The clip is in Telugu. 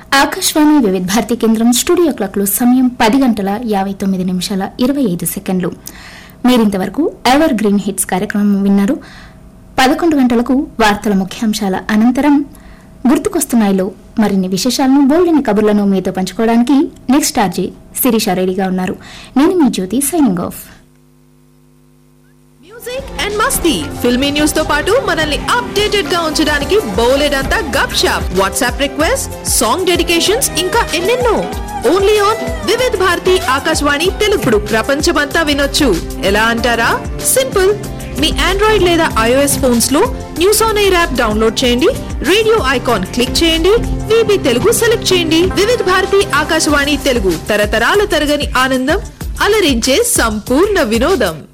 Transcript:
ఆకాశవాణి వివిధ భారతి కేంద్రం స్టూడియో క్లాక్లో సమయం పది గంటల యాభై తొమ్మిది నిమిషాల ఇరవై ఐదు సెకండ్లు మీరింతవరకు ఎవర్ గ్రీన్ హిట్స్ కార్యక్రమం విన్నారు పదకొండు గంటలకు వార్తల ముఖ్యాంశాల అనంతరం గుర్తుకొస్తున్నాయిలో మరిన్ని విశేషాలను బోల్డెని కబుర్లను మీతో పంచుకోవడానికి నెక్స్ట్ ఆర్జే శిరీష రెడీగా ఉన్నారు నేను మీ Jyothi signing off music and masti filmy news తో పాటు మనల్ని అప్డేటెడ్ గా ఉంచడానికి బౌలెడ్ అంతా gupshup WhatsApp request song dedications ఇంకా ఎన్నెన్నో ఓన్లీ ఆన్ వివిధ్ భారతి ఆకాశవాణి తెలుగుడు ప్రపంచమంతా వినొచ్చు ఎలా అంటారా సింపుల్ మీ ఆండ్రాయిడ్ లేదా ఐఓఎస్ ఫోన్స్ లో news on air app download చేయండి రేడియో ఐకాన్ క్లిక్ చేయండి వీబీ తెలుగు సెలెక్ట్ చేయండి వివిధ భారతి ఆకాశవాణి తెలుగు తరతరాల తరగని ఆనందం అలరించే సంపూర్ణ వినోదం